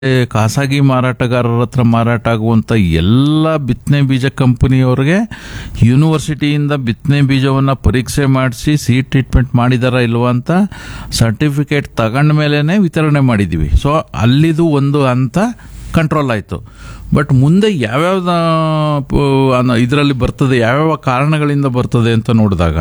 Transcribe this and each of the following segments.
ಏ, ಖಾಸಗಿ ಮಾರಾಟಗಾರರ ಹತ್ರ ಮಾರಾಟ ಆಗುವಂಥ ಎಲ್ಲ ಬಿತ್ತನೆ ಬೀಜ ಕಂಪನಿಯವ್ರಿಗೆ ಯೂನಿವರ್ಸಿಟಿಯಿಂದ ಬಿತ್ತನೆ ಬೀಜವನ್ನು ಪರೀಕ್ಷೆ ಮಾಡಿಸಿ ಸೀಡ್ ಟ್ರೀಟ್ಮೆಂಟ್ ಮಾಡಿದಾರ ಇಲ್ವಾ ಅಂತ ಸರ್ಟಿಫಿಕೇಟ್ ತಗೊಂಡ ಮೇಲೇ ವಿತರಣೆ ಮಾಡಿದ್ದೀವಿ ಸೊ ಅಲ್ಲಿದು ಒಂದು ಹಂತ ಕಂಟ್ರೋಲ್ ಆಯಿತು ಬಟ್ ಮುಂದೆ ಯಾವ್ಯಾವ ಇದರಲ್ಲಿ ಬರ್ತದೆ ಯಾವ್ಯಾವ ಕಾರಣಗಳಿಂದ ಬರ್ತದೆ ಅಂತ ನೋಡಿದಾಗ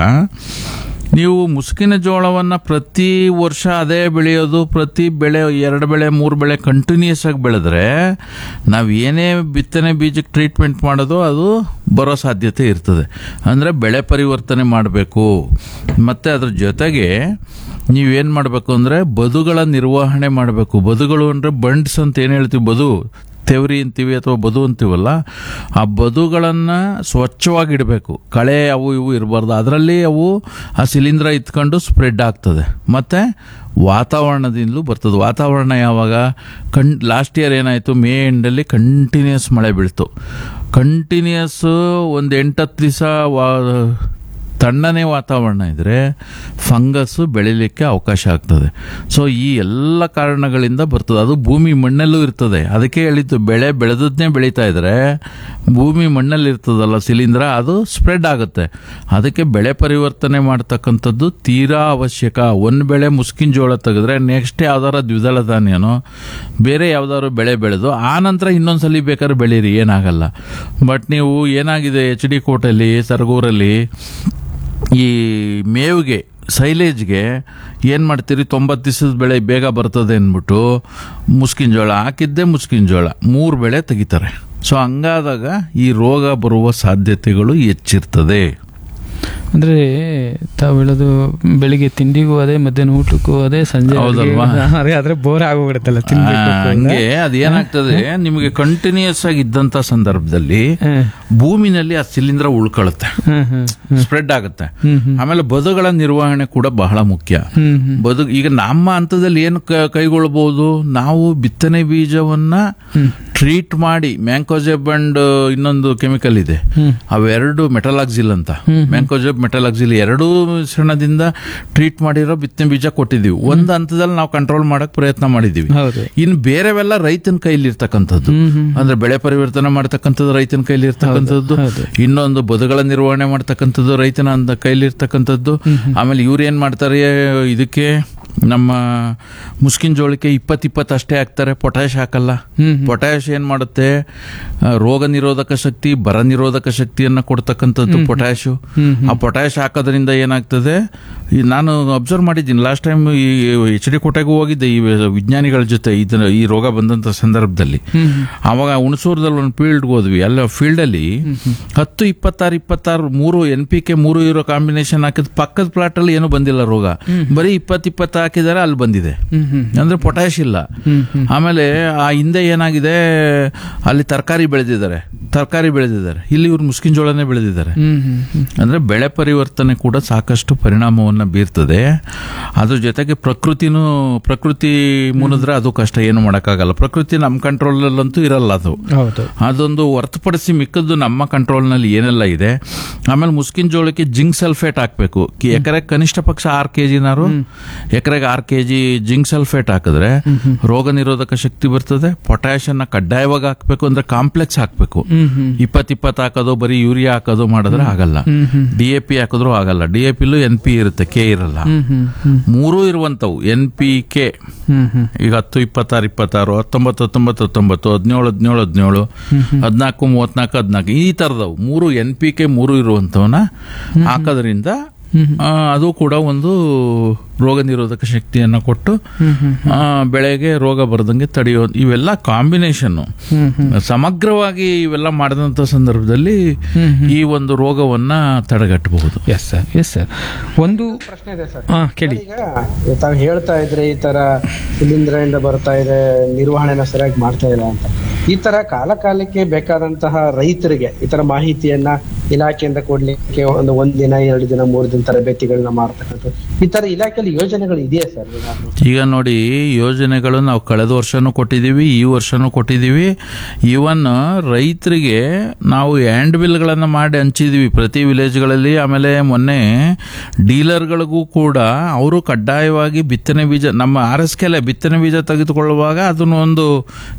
ನೀವು ಮುಸುಕಿನ ಜೋಳವನ್ನು ಪ್ರತಿ ವರ್ಷ ಅದೇ ಬೆಳೆಯೋದು ಪ್ರತಿ ಬೆಳೆ ಎರಡು ಬೆಳೆ ಮೂರು ಬೆಳೆ ಕಂಟಿನ್ಯೂಸ್ ಆಗಿ ಬೆಳೆದ್ರೆ ನಾವು ಏನೇ ಬಿತ್ತನೆ ಬೀಜಕ್ಕೆ ಟ್ರೀಟ್ಮೆಂಟ್ ಮಾಡೋದು ಅದು ಬರೋ ಸಾಧ್ಯತೆ ಇರ್ತದೆ ಅಂದರೆ ಬೆಳೆ ಪರಿವರ್ತನೆ ಮಾಡಬೇಕು ಮತ್ತು ಅದ್ರ ಜೊತೆಗೆ ನೀವೇನು ಮಾಡಬೇಕು ಅಂದರೆ ಬದುಗಳ ನಿರ್ವಹಣೆ ಮಾಡಬೇಕು ಬದುಗಳು ಅಂದರೆ ಬಂಡ್ಸ್ ಅಂತ ಏನು ಹೇಳ್ತೀವಿ ಬದು ತೆವರಿ ಅಂತೀವಿ ಅಥವಾ ಬದು ಅಂತೀವಲ್ಲ ಆ ಬದುಗಳನ್ನು ಸ್ವಚ್ಛವಾಗಿ ಇಡಬೇಕು ಕಳೆ ಅವು ಇವು ಇರಬಾರ್ದು ಅದರಲ್ಲಿ ಅವು ಆ ಶಿಲೀಂಧ್ರ ಇತ್ಕೊಂಡು ಸ್ಪ್ರೆಡ್ ಆಗ್ತದೆ ಮತ್ತು ವಾತಾವರಣದಿಂದಲೂ ಬರ್ತದೆ ವಾತಾವರಣ ಯಾವಾಗ ಕಣ್ ಲಾಸ್ಟ್ ಇಯರ್ ಏನಾಯಿತು ಮೇ ಎಂಡಲ್ಲಿ ಕಂಟಿನ್ಯೂಸ್ ಮಳೆ ಬೀಳ್ತು ಕಂಟಿನ್ಯೂಸ್ ಒಂದು ಎಂಟತ್ತು ದಿವಸ ವಾ ತಣ್ಣನೆ ವಾತಾವರಣ ಇದ್ದರೆ ಫಂಗಸ್ಸು ಬೆಳಿಲಿಕ್ಕೆ ಅವಕಾಶ ಆಗ್ತದೆ ಸೊ ಈ ಎಲ್ಲ ಕಾರಣಗಳಿಂದ ಬರ್ತದೆ ಅದು ಭೂಮಿ ಮಣ್ಣಲ್ಲೂ ಇರ್ತದೆ ಅದಕ್ಕೆ ಹೇಳಿದ್ದು ಬೆಳೆ ಬೆಳೆದದ್ನೇ ಬೆಳೀತಾ ಇದ್ರೆ ಭೂಮಿ ಮಣ್ಣಲ್ಲಿ ಇರ್ತದಲ್ಲ ಶಿಲೀಂಧ್ರ ಅದು ಸ್ಪ್ರೆಡ್ ಆಗುತ್ತೆ ಅದಕ್ಕೆ ಬೆಳೆ ಪರಿವರ್ತನೆ ಮಾಡ್ತಕ್ಕಂಥದ್ದು ತೀರಾ ಅವಶ್ಯಕ ಒಂದು ಬೆಳೆ ಮುಸ್ಕಿನ ಜೋಳ ತೆಗೆದ್ರೆ ನೆಕ್ಸ್ಟ್ ಯಾವ್ದಾರ ದ್ವಿದಳ ಧಾನ್ಯನೋ ಬೇರೆ ಯಾವ್ದಾದ್ರು ಬೆಳೆ ಬೆಳೆದು ಆ ನಂತರ ಇನ್ನೊಂದ್ಸಲಿ ಬೇಕಾದ್ರೆ ಬೆಳೀರಿ ಏನಾಗಲ್ಲ ಬಟ್ ನೀವು ಏನಾಗಿದೆ ಎಚ್ ಡಿ ಕೋಟಲ್ಲಿ ಸರಗೂರಲ್ಲಿ ಈ ಮೇವಿಗೆ ಸೈಲೇಜ್ಗೆ ಏನು ಮಾಡ್ತೀರಿ ತೊಂಬತ್ತು ದಿವಸದ ಬೆಳೆ ಬೇಗ ಬರ್ತದೆ ಅಂದ್ಬಿಟ್ಟು ಮುಸ್ಕಿನ ಜೋಳ ಹಾಕಿದ್ದೇ ಮುಸ್ಕಿನ ಜೋಳ ಮೂರು ಬೆಳೆ ತೆಗಿತಾರೆ ಸೊ ಹಂಗಾದಾಗ ಈ ರೋಗ ಬರುವ ಸಾಧ್ಯತೆಗಳು ಹೆಚ್ಚಿರ್ತದೆ ಅಂದ್ರೆ ತಾವು ಹೇಳೋದು ಬೆಳಿಗ್ಗೆ ತಿಂಡಿಗೂ ಅದೇ ಮಧ್ಯಾಹ್ನ ಊಟಕ್ಕೂ ಅದೇ ಸಂಜೆ ಹೌದಲ್ವಾ? ಅಡ್ಗೆ- ಅದೇ ಆದ್ರೆ ಬೋರ್ ಆಗೋಗ್ಬಿಡುತ್ತಲ್ಲ ತಿನ್ಬೇಕು ಆ, ಹಂಗೆ ಅದೇನಾಗ್ತದೆ ನಿಮಗೆ ಕಂಟಿನ್ಯೂಸ್ ಆಗಿ ಇದ್ದಂತ ಸಂದರ್ಭದಲ್ಲಿ ಹ್ಮ್. ಭೂಮಿನಲ್ಲಿ ಆ ಶಿಲೀಂಧ್ರ ಉಳ್ಕೊಳ್ಳುತ್ತೆ ಹ್ಮ್ ಹ್ಮ್ ಸ್ಪ್ರೆಡ್ ಆಗುತ್ತೆ ಹ್ಮ್ ಹ್ಮ್ ಆಮೇಲೆ ಬದುಗಳ ನಿರ್ವಹಣೆ ಕೂಡ ಬಹಳ ಮುಖ್ಯ ಹ್ಮ್ ಹ್ಮ್ ಬದು ಈಗ ನಮ್ಮ ಹಂತದಲ್ಲಿ ಏನು ಕ- ಕೈಗೊಳ್ಬಹುದು ನಾವು ಬಿತ್ತನೆ ಬೀಜವನ್ನ ಟ್ರೀಟ್ ಮಾಡಿ ಮ್ಯಾಂಕೋಜೆಬ್ ಅಂಡ್ ಇನ್ನೊಂದು ಕೆಮಿಕಲ್ ಇದೆ ಹ್ಮ್. ಅವೆರಡು ಮೆಟಲಾಕ್ಸಿಲ್ ಅಂತ ಮ್ಯಾಂಕೋಜೆಬ್ ಮೆಟಲಾಕ್ಸಿಲ್ ಎರಡೂ ಮಿಶ್ರಣದಿಂದ ಟ್ರೀಟ್ ಮಾಡಿರೋ ಬಿತ್ತನೆ ಬೀಜ ಕೊಟ್ಟಿದ್ದೀವಿ ಒಂದು ಹಂತದಲ್ಲಿ ನಾವು ಕಂಟ್ರೋಲ್ ಮಾಡಕ್ ಪ್ರಯತ್ನ ಮಾಡಿದ್ದೀವಿ ಹೌದು ಇನ್ನು ಬೇರೆವೆಲ್ಲ ರೈತನ ಕೈಲಿ ಇರ್ತಕ್ಕಂಥದ್ದು ಹ್ಮ್ ಹ್ಮ್ ಅಂದ್ರೆ ಬೆಳೆ ಪರಿವರ್ತನೆ ಮಾಡ್ತಕ್ಕಂಥದ್ದು ರೈತನ ಕೈಲಿ ಇರ್ತಕ್ಕಂಥದ್ದು ಹೌದು. ಇನ್ನೊಂದು ಬದುಗಳ ನಿರ್ವಹಣೆ ಮಾಡ್ತಕ್ಕಂಥದ್ದು ರೈತನ ಅಂದ ಕೈಲಿ ಇರ್ತಕ್ಕಂಥದ್ದು ಆಮೇಲೆ ಇವ್ರು ಏನ್ ಮಾಡ್ತಾರೆ ಇದಕ್ಕೆ ನಮ್ಮ ಮುಸ್ಕಿನ ಜೋಳಕ್ಕೆ ಇಪ್ಪತ್ತು ಇಪ್ಪತ್ತು ಅಷ್ಟೇ ಹಾಕ್ತಾರೆ ಪೊಟ್ಯಾಶ್ ಹಾಕಲ್ಲ ಹ್ಮ್ ಪೊಟ್ಯಾಶ್ ಏನ್ ಮಾಡುತ್ತೆ ಆ, ರೋಗ ನಿರೋಧಕ ಶಕ್ತಿ ಬರ ನಿರೋಧಕ ಶಕ್ತಿಯನ್ನ ಕೊಡ್ತಕ್ಕಂಥದ್ದು ಪೊಟ್ಯಾಶು ಹ್ಮ್ ಆ ಪೊಟ್ಯಾಶ್ ಹಾಕೋದ್ರಿಂದ ಏನಾಗ್ತದೆ ಈ ನಾನು ಅಬ್ಸರ್ವ್ ಮಾಡಿದ್ದೀನಿ ಲಾಸ್ಟ್ ಟೈಮ್ ಈ ಎಚ್ ಡಿ ಕೋಟೆಗೂ ಹೋಗಿದ್ದೆ ಈ ವಿಜ್ಞಾನಿಗಳ ಜೊತೆ ಇದನ್ನ ಈ ರೋಗ ಬಂದಂತ ಸಂದರ್ಭದಲ್ಲಿ ಹ್ಮ್ ಅವಾಗ ಹುಣಸೂರದಲ್ಲಿ ಒಂದು ಫೀಲ್ಡ್ಗೆ ಹೋದ್ವಿ ಅಲ್ಲ ಫೀಲ್ಡಲ್ಲಿ ಹತ್ತು ಇಪ್ಪತ್ತಾರು ಇಪ್ಪತ್ತಾರು ಮೂರು ಎನ್ ಪಿ ಕೆ ಮೂರು ಇರೋ ಕಾಂಬಿನೇಷನ್ ಹಾಕಿದ ಪಕ್ಕದ ಪ್ಲಾಟ್ ಅಲ್ಲಿ ಏನೂ ಬಂದಿಲ್ಲ ರೋಗ ಬರೀ ಇಪ್ಪತ್ತು ಇಪ್ಪತ್ತು ಹಾಕಿದ್ದಾರೆ ಅಲ್ಲಿ ಬಂದಿದೆ ಹ್ಮ್ ಹ್ಮ್ ಅಂದ್ರೆ ಪೊಟ್ಯಾಶ್ ಇಲ್ಲ ಹ್ಮ್ ಹ್ಮ್ ಆಮೇಲೆ ಆ ಹಿಂದೆ ಏನಾಗಿದೆ ಅಲ್ಲಿ ತರಕಾರಿ ಬೆಳೆದಿದ್ದಾರೆ ತರಕಾರಿ ಬೆಳೆದಿದ್ದಾರೆ ಇಲ್ಲಿ ಇವ್ರು ಮುಸ್ಕಿನ ಜೋಳನೇ ಬೆಳೆದಿದ್ದಾರೆ ಹ್ಮ್ ಹ್ಮ್ ಹ್ಮ್ ಅಂದ್ರೆ ಬೆಳೆ ಪರಿವರ್ತನೆ ಕೂಡ ಸಾಕಷ್ಟು ಪರಿಣಾಮವನ್ನು ಬೀರ್ತದೆ ಅದ್ರ ಜೊತೆಗೆ ಪ್ರಕೃತಿನೂ ಪ್ರಕೃತಿ ಮುನಿದ್ರೆ ಅದು ಕಷ್ಟ ಏನು ಮಾಡೋಕ್ಕಾಗಲ್ಲ ಪ್ರಕೃತಿ ನಮ್ಮ ಕಂಟ್ರೋಲಲ್ಲಂತೂ ಇರಲ್ಲ ಅದು ಹೌದು ಅದೊಂದು ಹೊರತುಪಡಿಸಿ ಮಿಕ್ಕದ್ದು ನಮ್ಮ ಕಂಟ್ರೋಲ್ನಲ್ಲಿ ಏನೆಲ್ಲ ಇದೆ ಆಮೇಲೆ ಮುಸ್ಕಿನ ಜೋಳಕ್ಕೆ ಜಿಂಕ್ ಸಲ್ಫೇಟ್ ಹಾಕಬೇಕು ಎಕರೆಗೆ ಕನಿಷ್ಠ ಪಕ್ಷ ಆರು ಕೆ ಜಿನಾರು ಎಕರೆಗೆ ಆರು ಕೆ ಜಿ ಜಿಂಕ್ ಸಲ್ಫೇಟ್ ಹಾಕಿದ್ರೆ ರೋಗ ನಿರೋಧಕ ಶಕ್ತಿ ಬರ್ತದೆ ಪೊಟ್ಯಾಶ್ ಅನ್ನ ಕಡ್ಡಾಯವಾಗಿ ಹಾಕಬೇಕು ಅಂದ್ರೆ ಕಾಂಪ್ಲೆಕ್ಸ್ ಹಾಕಬೇಕು ಹ್ಮ್ ಹ್ಮ್ ಇಪ್ಪತ್ ಇಪ್ಪತ್ತು ಹಾಕೋದು ಬರೀ ಯೂರಿಯಾ ಹಾಕೋದು ಮಾಡಿದ್ರೆ ಆಗಲ್ಲ ಹ್ಮ್ ಹ್ಮ್ ಡಿ ಎ ಪಿ ಹಾಕಿದ್ರು ಆಗಲ್ಲ ಡಿ ಎ ಪಿಲು ಎನ್ ಪಿ ಇರುತ್ತೆ ಕೆ ಇರಲ್ಲ ಹ್ಮ್ ಹ್ಮ್ ಹ್ಮ್ ಮೂರೂ ಇರುವಂತವು ಎನ್ ಪಿ ಕೆ ಹ್ಮ್ ಹ್ಮ್ ಈಗ ಹತ್ತು ಇಪ್ಪತ್ತಾರು ಇಪ್ಪತ್ತಾರು ಹತ್ತೊಂಬತ್ತು ಹತ್ತೊಂಬತ್ತು ಹತ್ತೊಂಬತ್ತು ಹದಿನೇಳು ಹದಿನೇಳು ಹದಿನೇಳು ಹದಿನಾಲ್ಕು ಮೂವತ್ನಾಲ್ಕು ಹದಿನಾಲ್ಕು ಈ ತರದವು ಮೂರು ಎನ್ ಪಿ ಕೆ ಮೂರು ಇರುವಂತವನ್ನ ಹಾಕೋದ್ರಿಂದ ಆ, ಅದು ಕೂಡ ಒಂದು ರೋಗ ನಿರೋಧಕ ಶಕ್ತಿಯನ್ನು ಕೊಟ್ಟು ಹ್ಮ್ ಹ್ಮ್ ಆ, ಬೆಳೆಗೆ ರೋಗ ಬರದಂಗೆ ತಡೆಯೋ ಇವೆಲ್ಲ ಕಾಂಬಿನೇಷನ್ನು ಹ್ಮ್ ಹ್ಮ್ ಸಮಗ್ರವಾಗಿ ಇವೆಲ್ಲ ಮಾಡಿದಂಥ ಸಂದರ್ಭದಲ್ಲಿ ಹ್ಮ್ ಈ ಒಂದು ರೋಗವನ್ನ ತಡೆಗಟ್ಟಬಹುದು ಎಸ್ ಸರ್ ಎಸ್ ಸರ್ ಒಂದು ಪ್ರಶ್ನೆ ಇದೆ ಸರ್ ಹಾ ಕೇಳಿ ಈಗ ತಾವು ಹೇಳ್ತಾ ಇದ್ರೆ ಈ ತರ ಶಿಲೀಂಧ್ರದಿಂದ ಬರ್ತಾ ಇದೆ ನಿರ್ವಹಣೆನ ಸರಿಯಾಗಿ ಮಾಡ್ತಾ ಇಲ್ಲ ಅಂತ ಈ ತರ ಕಾಲ ಕಾಲಕ್ಕೆ ಬೇಕಾದಂತಹ ರೈತರಿಗೆ ಈ ತರ ಮಾಹಿತಿಯನ್ನ ಇಲಾಖೆಯಿಂದ ಕೊಡ್ಲಿಕ್ಕೆ ಒಂದು ಒಂದಿನ ಎರಡು ದಿನ ಮೂರು ದಿನ ತರಬೇತಿಗಳನ್ನ ಮಾಡ್ತಕ್ಕಂಥದ್ದು ಈ ತರ ಇಲಾಖೆಯಲ್ಲಿ ಯೋಜನೆಗಳು ಇದೆಯಾ ಸರ್ ಏನಾದ್ರು? ಈಗ ನೋಡಿ ಯೋಜನೆಗಳು ನಾವು ಕಳೆದ ವರ್ಷನೂ ಕೊಟ್ಟಿದ್ದೀವಿ ಈ ವರ್ಷನೂ ಕೊಟ್ಟಿದ್ದೀವಿ ಇವನ್ ರೈತರಿಗೆ ನಾವು ಹ್ಯಾಂಡ್ ಬಿಲ್ಗಳನ್ನು ಮಾಡಿ ಹಂಚಿದೀವಿ ಪ್ರತಿ ವಿಲೇಜ್ಗಳಲ್ಲಿ ಆಮೇಲೆ ಮೊನ್ನೆ ಡೀಲರ್ಗಳಿಗೂ ಕೂಡ ಅವರು ಕಡ್ಡಾಯವಾಗಿ ಬಿತ್ತನೆ ಬೀಜ ನಮ್ಮ ಆರ್ ಎಸ್ ಕೆಲೆ ಬಿತ್ತನೆ ಬೀಜ ತೆಗೆದುಕೊಳ್ಳುವಾಗ ಅದನ್ನು ಒಂದು